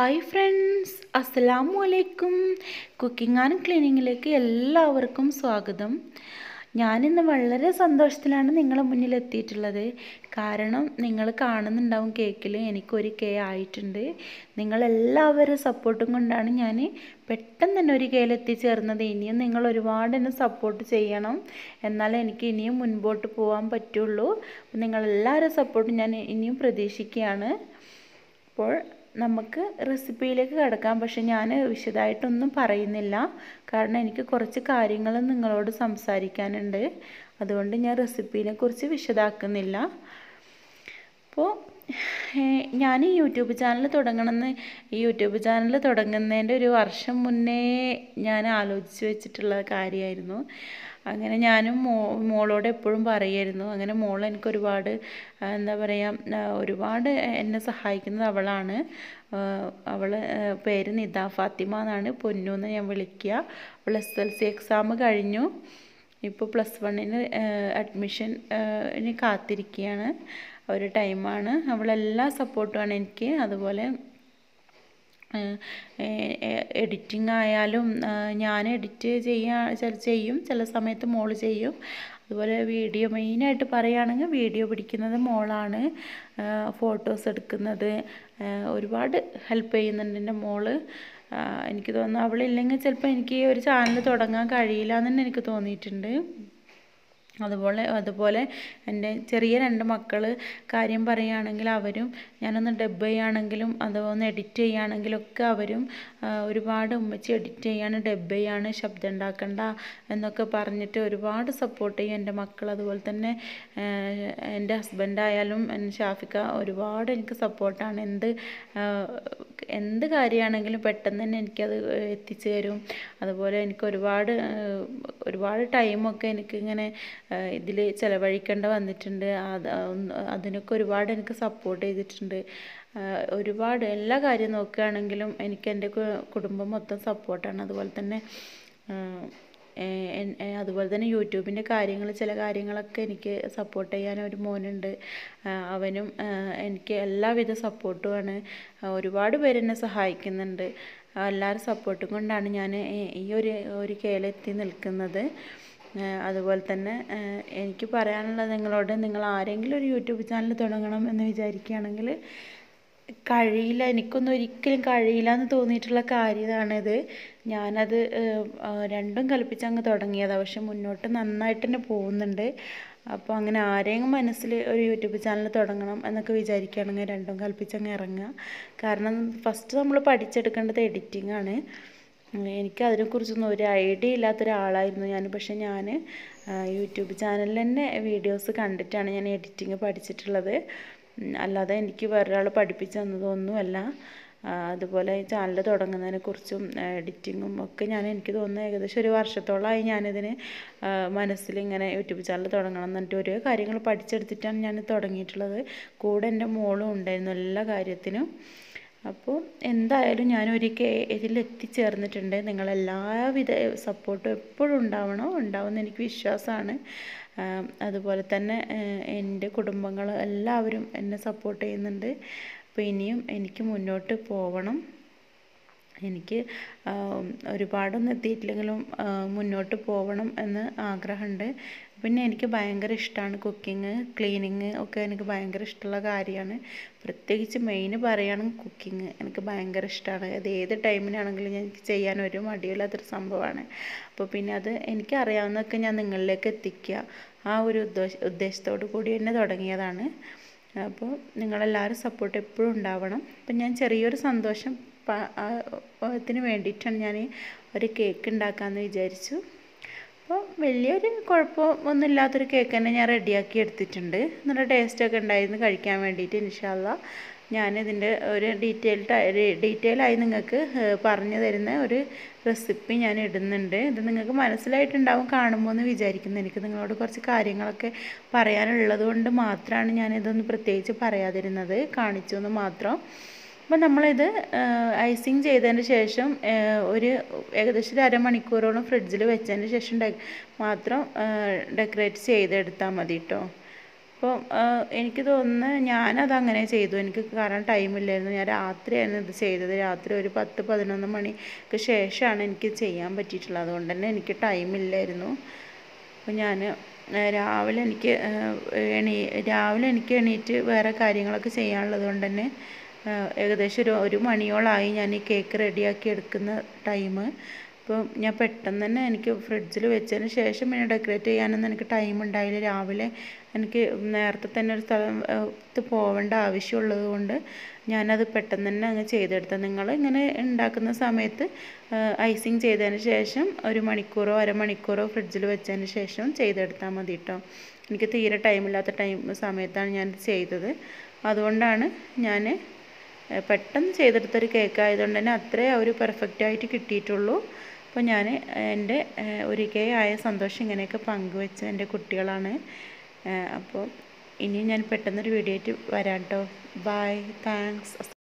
hi friends അസ്സലാമു അലൈക്കും cooking and ക്ലീനിങ്ങിലേക്ക് എല്ലാവർക്കും സ്വാഗതം ഞാനിന്ന് വളരെ സന്തോഷത്തിലാണ് നിങ്ങളെ മുന്നിൽ എത്തിയിട്ടുള്ളത് കാരണം നിങ്ങൾ കാണുന്നുണ്ടാവും കേക്കിൽ എനിക്കൊരു കെ ആയിട്ടുണ്ട് നിങ്ങളെല്ലാവരും സപ്പോർട്ടും കൊണ്ടാണ് ഞാൻ പെട്ടെന്ന് തന്നെ ഒരു കെയിൽ എത്തിച്ചേർന്നത് ഇനിയും നിങ്ങൾ ഒരുപാട് എന്നെ സപ്പോർട്ട് ചെയ്യണം എന്നാലേ എനിക്ക് ഇനിയും മുൻപോട്ട് പോകാൻ പറ്റുള്ളൂ നിങ്ങളെല്ലാവരും സപ്പോർട്ടും ഞാൻ ഇനിയും പ്രതീക്ഷിക്കുകയാണ് അപ്പോൾ നമുക്ക് റെസിപ്പിയിലേക്ക് കിടക്കാം പക്ഷെ ഞാൻ വിശദമായിട്ടൊന്നും പറയുന്നില്ല കാരണം എനിക്ക് കുറച്ച് കാര്യങ്ങൾ നിങ്ങളോട് സംസാരിക്കാനുണ്ട് അതുകൊണ്ട് ഞാൻ റെസിപ്പീനെ കുറിച്ച് വിശദാക്കുന്നില്ല അപ്പോൾ ഞാൻ ഈ യൂട്യൂബ് ചാനൽ തുടങ്ങണമെന്ന് ഈ യൂട്യൂബ് ചാനൽ തുടങ്ങുന്നതിൻ്റെ ഒരു വർഷം മുന്നേ ഞാൻ ആലോചിച്ച് വെച്ചിട്ടുള്ള കാര്യമായിരുന്നു അങ്ങനെ ഞാനും മോ മോളോട് എപ്പോഴും പറയായിരുന്നു അങ്ങനെ മോൾ എനിക്ക് ഒരുപാട് എന്താ പറയുക ഒരുപാട് എന്നെ സഹായിക്കുന്നത് അവളാണ് അവൾ പേര് നിദ ഫാത്തിമ എന്നാണ് പൊന്നു എന്ന് ഞാൻ വിളിക്കുക അവൾ എസ് എൽ സി എക്സാം കഴിഞ്ഞു ഇപ്പോൾ പ്ലസ് വണ്ണിന് അഡ്മിഷൻ ഇനി കാത്തിരിക്കുകയാണ് ഒരു ടൈമാണ് അവളെല്ലാ സപ്പോർട്ടുമാണ് എനിക്ക് അതുപോലെ എഡിറ്റിംഗ് ആയാലും ഞാൻ എഡിറ്റ് ചെയ്യാ ചെയ്യും ചില സമയത്ത് മോള് ചെയ്യും അതുപോലെ വീഡിയോ മെയിനായിട്ട് പറയുകയാണെങ്കിൽ വീഡിയോ പിടിക്കുന്നത് മോളാണ് ഫോട്ടോസ് എടുക്കുന്നത് ഒരുപാട് ഹെൽപ്പ് ചെയ്യുന്നുണ്ട് എൻ്റെ മോള് എനിക്ക് തോന്നുന്നു അവളില്ലെങ്കിൽ ചിലപ്പോൾ എനിക്ക് ഒരു ചാനൽ തുടങ്ങാൻ കഴിയില്ല എന്ന് തന്നെ എനിക്ക് തോന്നിയിട്ടുണ്ട് അതുപോലെ അതുപോലെ എൻ്റെ ചെറിയ രണ്ട് മക്കൾ കാര്യം പറയുകയാണെങ്കിൽ അവരും ഞാനൊന്ന് ഡബ് ചെയ്യുകയാണെങ്കിലും അതൊന്ന് എഡിറ്റ് ചെയ്യുകയാണെങ്കിലും ഒക്കെ അവരും ഒരുപാട് ഉമ്മച്ചി എഡിറ്റ് ചെയ്യാണ് ഡബ് ചെയ്യാണ് ശബ്ദം ഉണ്ടാക്കണ്ട എന്നൊക്കെ പറഞ്ഞിട്ട് ഒരുപാട് സപ്പോർട്ട് ചെയ്യും എൻ്റെ മക്കൾ അതുപോലെ തന്നെ എൻ്റെ ഹസ്ബൻഡായാലും ഷാഫിക്ക ഒരുപാട് എനിക്ക് സപ്പോർട്ടാണ് എന്ത് എന്ത് കാര്യമാണെങ്കിലും പെട്ടെന്ന് തന്നെ എനിക്കത് എത്തിച്ചു തരും അതുപോലെ എനിക്ക് ഒരുപാട് ഒരുപാട് ടൈമൊക്കെ എനിക്കിങ്ങനെ ഇതിൽ ചിലവഴിക്കേണ്ട വന്നിട്ടുണ്ട് അത് അതിനൊക്കെ ഒരുപാട് എനിക്ക് സപ്പോർട്ട് ചെയ്തിട്ടുണ്ട് ഒരുപാട് എല്ലാ കാര്യം നോക്കുകയാണെങ്കിലും എനിക്ക് എൻ്റെ കുടുംബം മൊത്തം സപ്പോർട്ടാണ് അതുപോലെ തന്നെ അതുപോലെ തന്നെ യൂട്യൂബിൻ്റെ കാര്യങ്ങൾ ചില കാര്യങ്ങളൊക്കെ എനിക്ക് സപ്പോർട്ട് ചെയ്യാൻ ഒരു മോനുണ്ട് അവനും എനിക്ക് എല്ലാവിധ സപ്പോർട്ടുമാണ് ഒരുപാട് പേര് എന്നെ സഹായിക്കുന്നുണ്ട് എല്ലാവരും സപ്പോർട്ടും കൊണ്ടാണ് ഞാൻ ഈ ഒരു ഒരു കേലെത്തി നിൽക്കുന്നത് അതുപോലെ തന്നെ എനിക്ക് പറയാനുള്ളത് നിങ്ങളോട് നിങ്ങൾ ആരെങ്കിലും ഒരു യൂട്യൂബ് ചാനൽ തുടങ്ങണം എന്ന് വിചാരിക്കുകയാണെങ്കിൽ കഴിയില്ല എനിക്കൊന്നും ഒരിക്കലും കഴിയില്ല എന്ന് തോന്നിയിട്ടുള്ള കാര്യമാണിത് ഞാനത് രണ്ടും കൽപ്പിച്ച് അങ്ങ് തുടങ്ങിയതാണ് പക്ഷെ മുന്നോട്ട് നന്നായിട്ട് തന്നെ പോകുന്നുണ്ട് അപ്പോൾ അങ്ങനെ ആരെങ്കിലും മനസ്സിൽ ഒരു യൂട്യൂബ് ചാനൽ തുടങ്ങണം എന്നൊക്കെ വിചാരിക്കുകയാണെങ്കിൽ രണ്ടും കൽപ്പിച്ചങ്ങ് ഇറങ്ങുക കാരണം ഫസ്റ്റ് നമ്മൾ പഠിച്ചെടുക്കേണ്ടത് എഡിറ്റിംഗ് ആണ് എനിക്ക് അതിനെക്കുറിച്ചൊന്നും ഒരു ഐഡിയ ഇല്ലാത്ത ഒരാളായിരുന്നു ഞാൻ പക്ഷെ ഞാൻ യൂട്യൂബ് ചാനലിൽ തന്നെ വീഡിയോസ് കണ്ടിട്ടാണ് ഞാൻ എഡിറ്റിങ് പഠിച്ചിട്ടുള്ളത് അല്ലാതെ എനിക്ക് വേറൊരാൾ പഠിപ്പിച്ചു തന്നതൊന്നുമല്ല അതുപോലെ ചാനൽ തുടങ്ങുന്നതിനെക്കുറിച്ചും എഡിറ്റിങ്ങും ഒക്കെ ഞാൻ എനിക്ക് തോന്നുന്നു ഏകദേശം ഒരു വർഷത്തോളമായി ഞാനിതിന് മനസ്സിലിങ്ങനെ യൂട്യൂബ് ചാനൽ തുടങ്ങണം എന്നിട്ട് ഓരോ കാര്യങ്ങൾ പഠിച്ചെടുത്തിട്ടാണ് ഞാൻ തുടങ്ങിയിട്ടുള്ളത് കൂടെ എൻ്റെ മോളും ഉണ്ടായിരുന്നു എല്ലാ കാര്യത്തിനും അപ്പോൾ എന്തായാലും ഞാനൊരു കെ ഇതിൽ എത്തിച്ചേർന്നിട്ടുണ്ട് നിങ്ങളെല്ലാവിധ സപ്പോർട്ടും എപ്പോഴും ഉണ്ടാവണം ഉണ്ടാവുമെന്ന് എനിക്ക് വിശ്വാസമാണ് അതുപോലെ തന്നെ എൻ്റെ കുടുംബങ്ങൾ എല്ലാവരും എന്നെ സപ്പോർട്ട് ചെയ്യുന്നുണ്ട് അപ്പോൾ ഇനിയും എനിക്ക് മുന്നോട്ട് പോകണം എനിക്ക് ഒരുപാടൊന്നും എത്തിയിട്ടില്ലെങ്കിലും മുന്നോട്ട് പോകണം എന്ന് ആഗ്രഹമുണ്ട് പിന്നെ എനിക്ക് ഭയങ്കര ഇഷ്ടമാണ് കുക്കിങ് ക്ലീനിങ് ഒക്കെ എനിക്ക് ഭയങ്കര ഇഷ്ടമുള്ള കാര്യമാണ് പ്രത്യേകിച്ച് മെയിൻ പറയുകയാണെങ്കിൽ കുക്കിങ് എനിക്ക് ഭയങ്കര ഇഷ്ടമാണ് അത് ഏത് ടൈമിനാണെങ്കിലും എനിക്ക് ചെയ്യാൻ ഒരു മടിയില്ലാത്തൊരു സംഭവമാണ് അപ്പോൾ പിന്നെ അത് എനിക്കറിയാവുന്നതൊക്കെ ഞാൻ നിങ്ങളിലേക്ക് എത്തിക്കുക ആ ഒരു ഉദ്ദേശ ഉദ്ദേശത്തോടു കൂടി തന്നെ തുടങ്ങിയതാണ് അപ്പോൾ നിങ്ങളെല്ലാവരും സപ്പോർട്ട് എപ്പോഴും ഉണ്ടാവണം അപ്പം ഞാൻ ചെറിയൊരു സന്തോഷം ത്തിന് വേണ്ടിയിട്ടാണ് ഞാൻ ഒരു കേക്ക് ഉണ്ടാക്കാമെന്ന് വിചാരിച്ചു അപ്പോൾ വലിയൊരു കുഴപ്പമൊന്നും ഇല്ലാത്തൊരു കേക്ക് തന്നെ ഞാൻ റെഡിയാക്കി എടുത്തിട്ടുണ്ട് നല്ല ടേസ്റ്റൊക്കെ ഉണ്ടായിരുന്നു കഴിക്കാൻ വേണ്ടിയിട്ട് ഇൻഷാല്ല ഞാനിതിൻ്റെ ഒരു ഡീറ്റെയിൽ ഡീറ്റെയിൽ ആയി നിങ്ങൾക്ക് പറഞ്ഞു തരുന്ന ഒരു റെസിപ്പി ഞാൻ ഇടുന്നുണ്ട് ഇത് നിങ്ങൾക്ക് മനസ്സിലായിട്ടുണ്ടാവും കാണുമ്പോൾ എന്ന് വിചാരിക്കുന്നു എനിക്ക് നിങ്ങളോട് കുറച്ച് കാര്യങ്ങളൊക്കെ പറയാനുള്ളത് കൊണ്ട് മാത്രമാണ് ഞാനിതൊന്ന് പ്രത്യേകിച്ച് പറയാതിരുന്നത് കാണിച്ചു എന്ന് മാത്രം അപ്പോൾ നമ്മളിത് ഐസിങ് ചെയ്തതിന് ശേഷം ഒരു ഏകദേശം ഒരു അരമണിക്കൂറോളം ഫ്രിഡ്ജിൽ വെച്ചതിന് ശേഷം മാത്രം ഡെക്കറേറ്റ് ചെയ്തെടുത്താൽ മതി കേട്ടോ അപ്പോൾ എനിക്ക് തോന്നുന്നു ഞാനത് അങ്ങനെ ചെയ്തു എനിക്ക് കാരണം ടൈമില്ലായിരുന്നു ഞാൻ രാത്രിയാണ് ഇത് ചെയ്തത് രാത്രി ഒരു പത്ത് പതിനൊന്ന് മണിക്ക് ശേഷമാണ് എനിക്ക് ചെയ്യാൻ പറ്റിയിട്ടുള്ളത് അതുകൊണ്ട് തന്നെ എനിക്ക് ടൈമില്ലായിരുന്നു അപ്പോൾ ഞാൻ രാവിലെ എനിക്ക് എണീ രാവിലെ എനിക്ക് എണീറ്റ് വേറെ കാര്യങ്ങളൊക്കെ ചെയ്യാനുള്ളത് കൊണ്ട് തന്നെ ഏകദേശം ഒരു ഒരു മണിയോളമായി ഞാൻ ഈ കേക്ക് റെഡിയാക്കി എടുക്കുന്ന ടൈം അപ്പോൾ ഞാൻ പെട്ടെന്ന് തന്നെ എനിക്ക് ഫ്രിഡ്ജിൽ വെച്ചതിന് ശേഷം പിന്നെ ഡെക്കറേറ്റ് ചെയ്യാനൊന്നും എനിക്ക് ടൈം ഉണ്ടായില്ല രാവിലെ എനിക്ക് നേരത്തെ തന്നെ ഒരു സ്ഥലത്ത് പോവേണ്ട ആവശ്യമുള്ളത് കൊണ്ട് ഞാനത് പെട്ടെന്ന് തന്നെ അങ്ങ് ചെയ്തെടുത്തത് നിങ്ങൾ ഇങ്ങനെ ഉണ്ടാക്കുന്ന സമയത്ത് ഐസിങ് ചെയ്തതിന് ശേഷം ഒരു മണിക്കൂറോ അരമണിക്കൂറോ ഫ്രിഡ്ജിൽ വെച്ചതിന് ശേഷം ചെയ്തെടുത്താൽ മതി കേട്ടോ എനിക്ക് തീരെ ടൈമില്ലാത്ത ടൈം സമയത്താണ് ഞാൻ ചെയ്തത് അതുകൊണ്ടാണ് ഞാൻ പെട്ടെന്ന് ചെയ്തെടുത്തൊരു കേക്ക് ആയതുകൊണ്ട് തന്നെ അത്രേ ഒരു പെർഫെക്റ്റായിട്ട് കിട്ടിയിട്ടുള്ളൂ അപ്പോൾ ഞാൻ എൻ്റെ ഒരു കെ ആയ സന്തോഷം ഇങ്ങനെയൊക്കെ പങ്കുവെച്ച എൻ്റെ കുട്ടികളാണ് അപ്പോൾ ഇനി ഞാൻ പെട്ടെന്നൊരു വീഡിയോ ആയിട്ട് വരാം കേട്ടോ ബൈ താങ്ക്സ്